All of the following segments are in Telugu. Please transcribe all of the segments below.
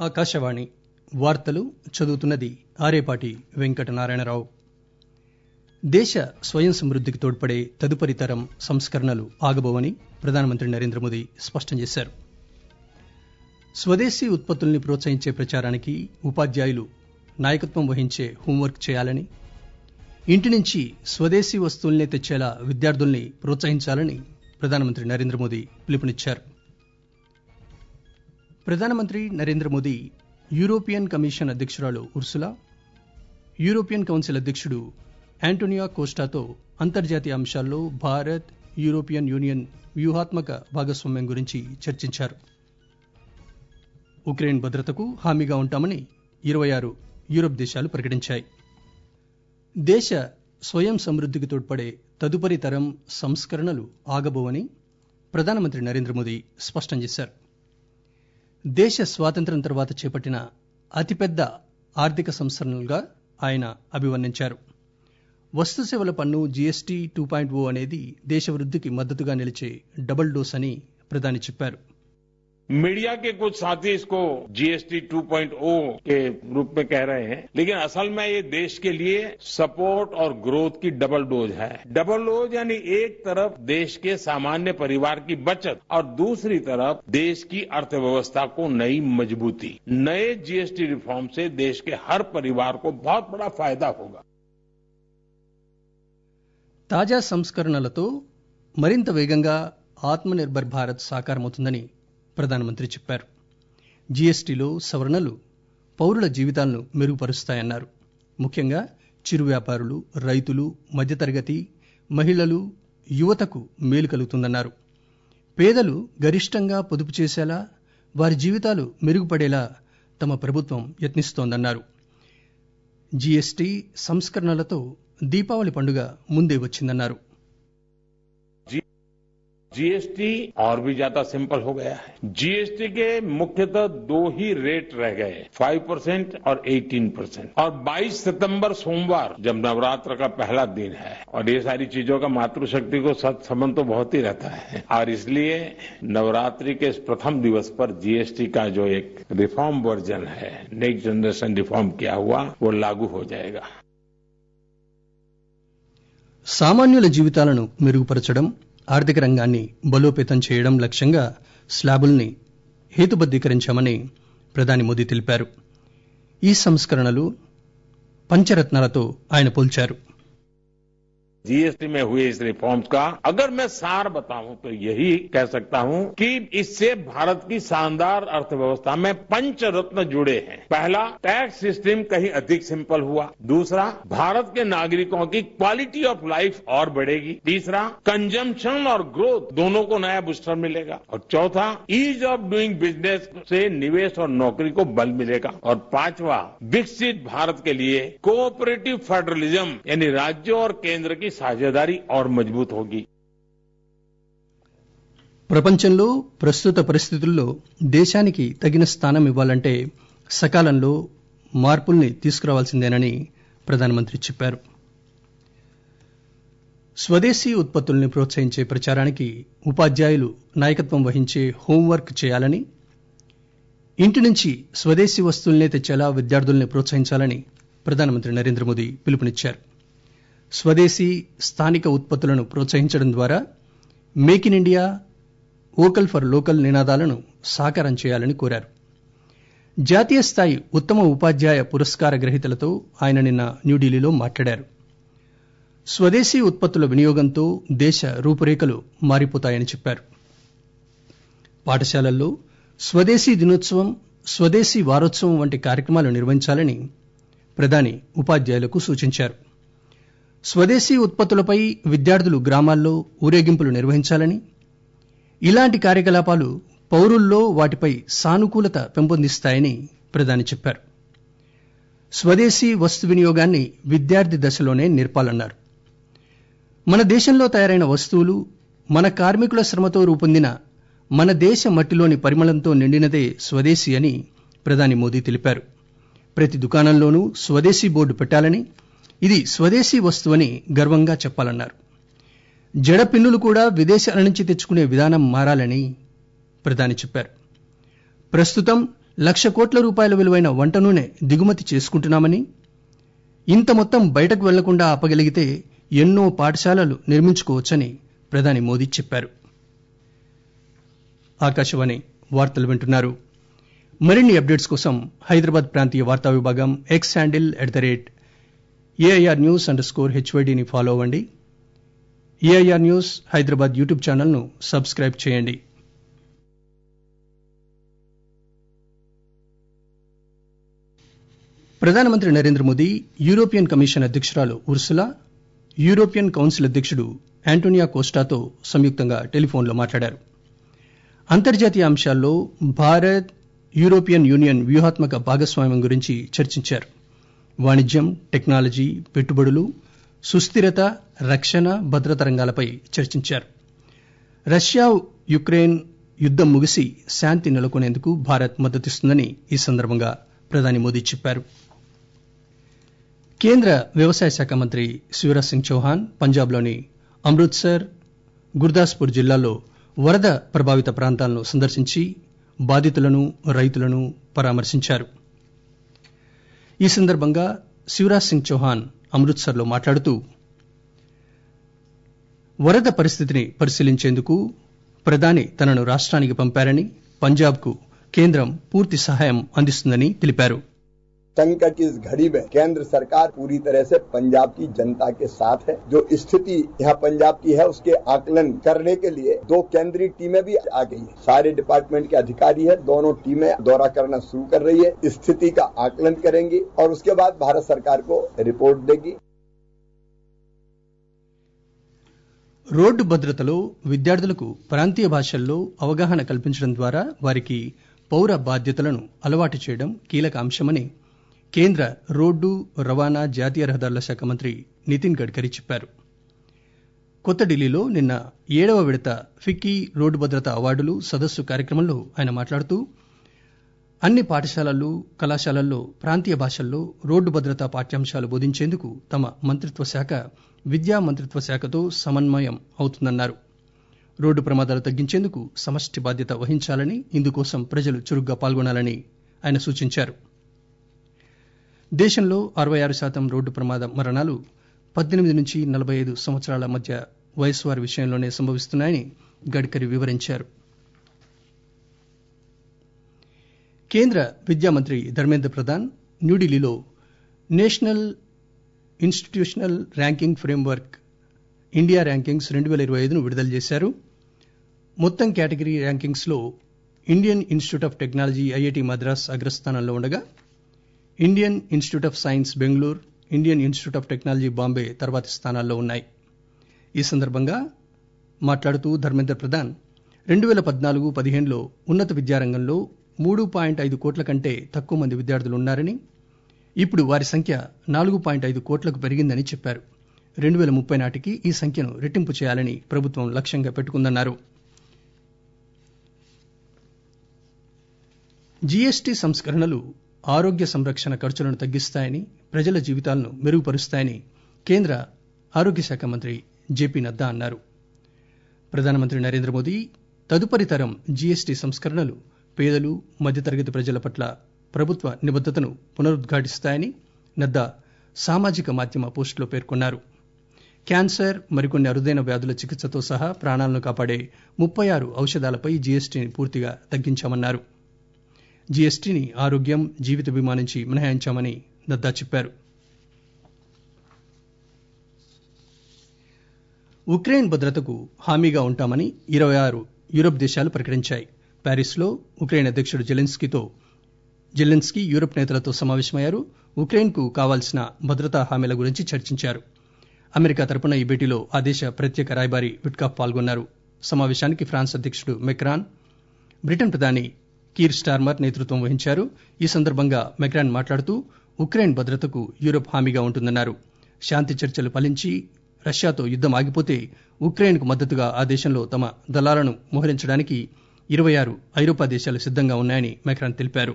ఆకాశవాణి వార్తలు చదువుతున్నది ఆరేపాటి వెంకటనారాయణరావు దేశ స్వయం సమృద్దికి తోడ్పడే తదుపరి తరం సంస్కరణలు ఆగబోవని ప్రధానమంత్రి నరేంద్ర మోదీ స్పష్టం చేశారు స్వదేశీ ఉత్పత్తుల్ని ప్రోత్సహించే ప్రచారానికి ఉపాధ్యాయులు నాయకత్వం వహించే హోంవర్క్ చేయాలని ఇంటి నుంచి స్వదేశీ వస్తువుల్నే తెచ్చేలా విద్యార్థుల్ని ప్రోత్సహించాలని ప్రధానమంత్రి నరేంద్ర మోదీ పిలుపునిచ్చారు ప్రధానమంత్రి నరేంద్ర మోదీ యూరోపియన్ కమిషన్ అధ్యక్షురాలు ఉర్సులా యూరోపియన్ కౌన్సిల్ అధ్యక్షుడు యాంటోనియా కోస్టాతో అంతర్జాతీయ అంశాల్లో భారత్ యూరోపియన్ యూనియన్ వ్యూహాత్మక భాగస్వామ్యం గురించి చర్చించారు ఉక్రెయిన్ భద్రతకు హామీగా ఉంటామని ఇరవై ఆరు యూరప్ దేశాలు ప్రకటించాయి దేశ స్వయం సమృద్దికి తోడ్పడే తదుపరి తరం సంస్కరణలు ఆగబోవని ప్రధానమంత్రి నరేంద్ర మోదీ స్పష్టం చేశారు దేశ స్వాతంత్ర్యం తర్వాత చేపట్టిన అతిపెద్ద ఆర్థిక సంస్కరణలుగా ఆయన అభివర్ణించారు వస్తు సేవల పన్ను జీఎస్టీ టూ పాయింట్ ఓ అనేది దేశ వృద్దికి మద్దతుగా నిలిచే డబుల్ డోస్ అని ప్రధాని చెప్పారు मीडिया के कुछ साथी इसको जीएसटी 2.0 के रूप में कह रहे हैं लेकिन असल में ये देश के लिए सपोर्ट और ग्रोथ की डबल डोज है डबल डोज यानी एक तरफ देश के सामान्य परिवार की बचत और दूसरी तरफ देश की अर्थव्यवस्था को नई मजबूती नए जीएसटी रिफॉर्म से देश के हर परिवार को बहुत बड़ा फायदा होगा తాజా సంస్కరణలతో మరింత వేగంగా ఆత్మనిర్భర్ భారత్ సాకారమవుతుందని ప్రధానమంత్రి చెప్పారు జీఎస్టీలో సవరణలు పౌరుల జీవితాలను మెరుగుపరుస్తాయన్నారు ముఖ్యంగా చిరు వ్యాపారులు రైతులు మధ్యతరగతి మహిళలు యువతకు మేలు కలుగుతుందన్నారు పేదలు గరిష్టంగా పొదుపు చేసేలా వారి జీవితాలు మెరుగుపడేలా తమ ప్రభుత్వం యత్నిస్తోందన్నారు జీఎస్టీ సంస్కరణలతో దీపావళి పండుగ ముందే వచ్చిందన్నారు जीएसटी और भी ज्यादा सिंपल हो गया है जीएसटी के मुख्यतः दो ही रेट रह गए फाइव परसेंट और एटीन परसेंट और 22 सितंबर सोमवार जब नवरात्र का पहला दिन है और ये सारी चीजों का मातृशक्ति को सत संबंध तो बहुत ही रहता है और इसलिए नवरात्रि के इस प्रथम दिवस पर जीएसटी का जो एक रिफॉर्म वर्जन है नेक्स्ट जनरेशन रिफॉर्म किया हुआ वो लागू हो जाएगा సామాన్యుల జీవితాలను మెరుగుపరచడం ఆర్థిక రంగాన్ని బలోపేతం చేయడం లక్ష్యంగా స్లాబుల్ని హేతుబద్దీకరించామని ప్రధాని మోదీ తెలిపారు ఈ సంస్కరణలు పంచరత్నాలతో ఆయన పోల్చారు जीएसटी में हुए इस रिफॉर्म्स का अगर मैं सार बताऊं तो यही कह सकता हूं कि इससे भारत की शानदार अर्थव्यवस्था में पंच रत्न जुड़े हैं पहला टैक्स सिस्टम कहीं अधिक सिंपल हुआ दूसरा भारत के नागरिकों की क्वालिटी ऑफ लाइफ और बढ़ेगी तीसरा कंजम्पशन और ग्रोथ दोनों को नया बूस्टर मिलेगा और चौथा ईज ऑफ डूइंग बिजनेस से निवेश और नौकरी को बल मिलेगा और पांचवा विकसित भारत के लिए कोऑपरेटिव फेडरलिज्म यानी राज्यों और केंद्र की साझेदारी और मजबूत होगी ప్రపంచంలో ప్రస్తుత పరిస్థితుల్లో దేశానికి తగిన స్థానం ఇవ్వాలంటే సకాలంలో మార్పుల్ని తీసుకురావాల్సిందేనని ప్రధానమంత్రి చెప్పారు స్వదేశీ ఉత్పత్తుల్ని ప్రోత్సహించే ప్రచారానికి ఉపాధ్యాయులు నాయకత్వం వహించే హోంవర్క్ చేయాలని ఇంటి నుంచి స్వదేశీ వస్తువుల్నే తెచ్చేలా విద్యార్థుల్ని ప్రోత్సహించాలని ప్రధానమంత్రి నరేంద్ర మోదీ పిలుపునిచ్చారు స్వదేశీ స్థానిక ఉత్పత్తులను ప్రోత్సహించడం ద్వారా make in India vocal for local నినాదాలను సాకారం చేయాలని కోరారు జాతీయ స్థాయి ఉత్తమ ఉపాధ్యాయ పురస్కార గ్రహీతలతో ఆయన నిన్న న్యూఢిల్లీలో మాట్లాడారు స్వదేశీ ఉత్పత్తుల వినియోగంతో దేశ రూపురేఖలు మారిపోతాయని చెప్పారు పాఠశాలల్లో స్వదేశీ దినోత్సవం స్వదేశీ వారోత్సవం వంటి కార్యక్రమాలు నిర్వహించాలని ప్రధాని ఉపాధ్యాయులకు సూచించారు స్వదేశీ ఉత్పత్తులపై విద్యార్థులు గ్రామాల్లో ఊరేగింపులు నిర్వహించాలని ఇలాంటి కార్యకలాపాలు పౌరుల్లో వాటిపై సానుకూలత పెంపొందిస్తాయని ప్రధాని చెప్పారు స్వదేశీ వస్తు వినియోగాన్ని విద్యార్థి దశలోనే నేర్పాలన్నారు మన దేశంలో తయారైన వస్తువులు మన కార్మికుల శ్రమతో రూపొందిన మన దేశ మట్టిలోని పరిమళంతో నిండినదే స్వదేశీ అని ప్రధాని మోదీ తెలిపారు ప్రతి దుకాణంలోనూ స్వదేశీ బోర్డు పెట్టాలని ఇది స్వదేశీ వస్తువని గర్వంగా చెప్పాలన్నారు జడ పిన్నులు కూడా విదేశాల నుంచి తెచ్చుకునే విధానం మారాలని ప్రధాని చెప్పారు ప్రస్తుతం లక్ష కోట్ల రూపాయల విలువైన వంట నూనె దిగుమతి చేసుకుంటున్నామని ఇంత మొత్తం బయటకు వెళ్లకుండా ఆపగలిగితే ఎన్నో పాఠశాలలు నిర్మించుకోవచ్చని ప్రధాని మోదీ చెప్పారు ఆకాశవాణి వార్తలు వింటున్నారు మరిన్ని అప్డేట్స్ కోసం హైదరాబాద్ ప్రాంతీయ వార్తా విభాగం X handle at the rate AIR news underscore స్కోర్ హెచ్వైడిని ఫాలో అవ్వండి ఏఐఆర్ న్యూస్ హైదరాబాద్ యూట్యూబ్ ఛానల్ను సబ్స్క్రైబ్ చేయండి ప్రధానమంత్రి నరేంద్ర మోదీ యూరోపియన్ కమిషన్ అధ్యక్షురాలు ఉర్సులా యూరోపియన్ కౌన్సిల్ అధ్యక్షుడు యాంటోనియా కోస్టాతో సంయుక్తంగా టెలిఫోన్లో మాట్లాడారు అంతర్జాతీయ అంశాల్లో భారత్ యూరోపియన్ యూనియన్ వ్యూహాత్మక భాగస్వామ్యం గురించి చర్చించారు వాణిజ్యం టెక్నాలజీ పెట్టుబడులు సుస్థిరత రక్షణ భద్రత రంగాలపై చర్చించారు రష్యా యుక్రెయిన్ యుద్దం ముగిసి శాంతి నెలకొనేందుకు భారత్ మద్దతిస్తుందని ఈ సందర్భంగా ప్రధాని మోదీ చెప్పారు కేంద్ర వ్యవసాయ శాఖ మంత్రి శివరాజ్ సింగ్ చౌహాన్ పంజాబ్లోని అమృత్సర్ గుర్దాస్పూర్ జిల్లాల్లో వరద ప్రభావిత ప్రాంతాలను సందర్శించి బాధితులను రైతులను పరామర్శించారు ఈ సందర్భంగా శివరాజ్ సింగ్ చౌహాన్ అమృత్సర్లో మాట్లాడుతూ వరద పరిస్థితిని పరిశీలించేందుకు ప్రధాని తనను రాష్ట్రానికి పంపారని పంజాబ్కు కేంద్రం పూర్తి సహాయం అందిస్తుందని తెలిపారు संकट की इस घड़ी में केंद्र सरकार पूरी तरह से पंजाब की जनता के साथ है जो स्थिति यहाँ पंजाब की है उसके आकलन करने के लिए दो केंद्रीय टीमें भी आ गई है सारे डिपार्टमेंट के अधिकारी है दोनों टीमें दौरा करना शुरू कर रही है स्थिति का आकलन करेंगी और उसके बाद भारत सरकार को रिपोर्ट देगी రోడ్డు భద్రతలో విద్యార్థులకు ప్రాంతీయ భాషల్లో అవగాహన కల్పించడం ద్వారా వారికి పౌర బాధ్యతలను అలవాటు చేయడం కీలక అంశమని కేంద్ర రోడ్డు రవాణా జాతీయ రహదారుల శాఖ మంత్రి నితిన్ గడ్కరీ చెప్పారు కొత్త ఢిల్లీలో నిన్న ఏడవ విడత ఫిక్కీ రోడ్డు భద్రత అవార్డులు సదస్సు కార్యక్రమంలో ఆయన మాట్లాడుతూ అన్ని పాఠశాలలు కళాశాలల్లో ప్రాంతీయ భాషల్లో రోడ్డు భద్రతా పాఠ్యాంశాలు బోధించేందుకు తమ మంత్రిత్వ శాఖ విద్యా మంత్రిత్వ శాఖతో సమన్వయం అవుతుందన్నారు రోడ్డు ప్రమాదాలు తగ్గించేందుకు సమష్టి బాధ్యత వహించాలని ఇందుకోసం ప్రజలు చురుగ్గా పాల్గొనాలని ఆయన సూచించారు దేశంలో అరవై ఆరు శాతం రోడ్డు ప్రమాద మరణాలు పద్దెనిమిది నుంచి నలభై ఐదు సంవత్సరాల మధ్య వయసు వారి విషయంలోనే సంభవిస్తున్నాయని గడ్కరీ వివరించారు కేంద్ర విద్యా మంత్రి ధర్మేంద్ర ప్రధాన్ న్యూఢిల్లీలో national institutional ranking framework India rankings రెండు వేల ఇరవై ఐదును విడుదల చేశారు మొత్తం కేటగిరీ ర్యాంకింగ్స్ లో Indian institute of technology IIT Madras అగ్రస్థానంలో ఉండగా Indian institute of science Bengaluru Indian institute of technology Bombay తర్వాతి స్థానాల్లో ఉన్నాయి ఈ సందర్భంగా మాట్లాడుతూ ధర్మేంద్ర ప్రధాన్ రెండు వేల పద్నాలుగు పదిహేనులో ఉన్నత విద్యారంగంలో మూడు పాయింట్ ఐదు కోట్ల కంటే తక్కువ మంది విద్యార్థులు ఉన్నారని ఇప్పుడు వారి సంఖ్య నాలుగు పాయింట్ ఐదు కోట్లకు పెరిగిందని చెప్పారు రెండు వేల ముప్పై నాటికి ఈ సంఖ్యను రెట్టింపు చేయాలని ప్రభుత్వం లక్ష్యంగా పెట్టుకుందన్నారు జీఎస్టీ సంస్కరణలు ఆరోగ్య సంరక్షణ ఖర్చులను తగ్గిస్తాయని ప్రజల జీవితాలను మెరుగుపరుస్తాయని కేంద్ర ఆరోగ్య శాఖ మంత్రి జేపీ నడ్డా అన్నారు ప్రధానమంత్రి నరేంద్ర మోదీ తదుపరి తరం జీఎస్టీ సంస్కరణలు పేదలు మధ్యతరగతి ప్రజల పట్ల ప్రభుత్వ నిబద్దతను పునరుద్ఘాటిస్తాయని నడ్డా సామాజిక మాధ్యమ పోస్టులో పేర్కొన్నారు క్యాన్సర్ మరికొన్ని అరుదైన వ్యాధుల చికిత్సతో సహా ప్రాణాలను కాపాడే ముప్పై ఆరు ఔషధాలపై జీఎస్టీని పూర్తిగా తగ్గించామన్నారు జీఎస్టీని ఆరోగ్యం జీవిత బీమా నుంచి మినహాయించామని నడ్డా చెప్పారు ఉక్రెయిన్ భద్రతకు హామీగా ఉంటామని ఇరవై ఆరు యూరప్ దేశాలు ప్రకటించాయి ప్యారిస్లో ఉక్రెయిన్ అధ్యక్షుడు జెలెన్స్కీతో జెలెన్స్కీ యూరప్ నేతలతో సమావేశమయ్యారు ఉక్రెయిన్ కు కావాల్సిన భద్రతా హామీల గురించి చర్చించారు అమెరికా తరపున ఈ భేటీలో ఆ దేశ ప్రత్యేక రాయబారి విట్కాఫ్ పాల్గొన్నారు సమావేశానికి ఫ్రాన్స్ అధ్యక్షుడు మెక్రాన్ బ్రిటన్ ప్రధాని కీర్ స్టార్మర్ నేతృత్వం వహించారు ఈ సందర్భంగా మెక్రాన్ మాట్లాడుతూ ఉక్రెయిన్ భద్రతకు యూరప్ హామీగా ఉంటుందన్నారు శాంతి చర్చలు ఫలించి రష్యాతో యుద్దం ఆగిపోతే ఉక్రెయిన్ కు మద్దతుగా ఆ దేశంలో తమ దళాలను మోహరించడానికి ఇరవై ఆరు ఐరోపా దేశాలు సిద్దంగా ఉన్నాయని మెక్రాన్ తెలిపారు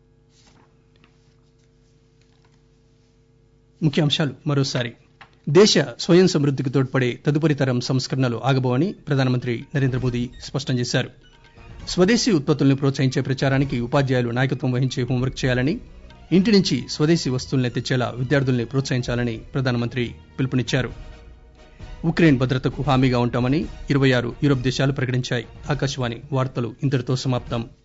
ముఖ్యాంశాలు మరోసారి దేశ స్వయం సమృద్దికి తోడ్పడే తదుపరి తరం సంస్కరణలు ఆగబోవని ప్రధానమంత్రి నరేంద్ర మోదీ స్పష్టం చేశారు స్వదేశీ ఉత్పత్తుల్ని ప్రోత్సహించే ప్రచారానికి ఉపాధ్యాయులు నాయకత్వం వహించి హోంవర్క్ చేయాలని ఇంటి నుంచి స్వదేశీ వస్తువుల్ని తెచ్చేలా విద్యార్థుల్ని ప్రోత్సహించాలని ప్రధానమంత్రి పిలుపునిచ్చారు ఉక్రెయిన్ భద్రతకు హామీగా ఉంటామని ఇరవై ఆరు యూరప్ దేశాలు ప్రకటించాయి ఆకాశవాణి వార్తలు ఇంతటితో సమాప్తం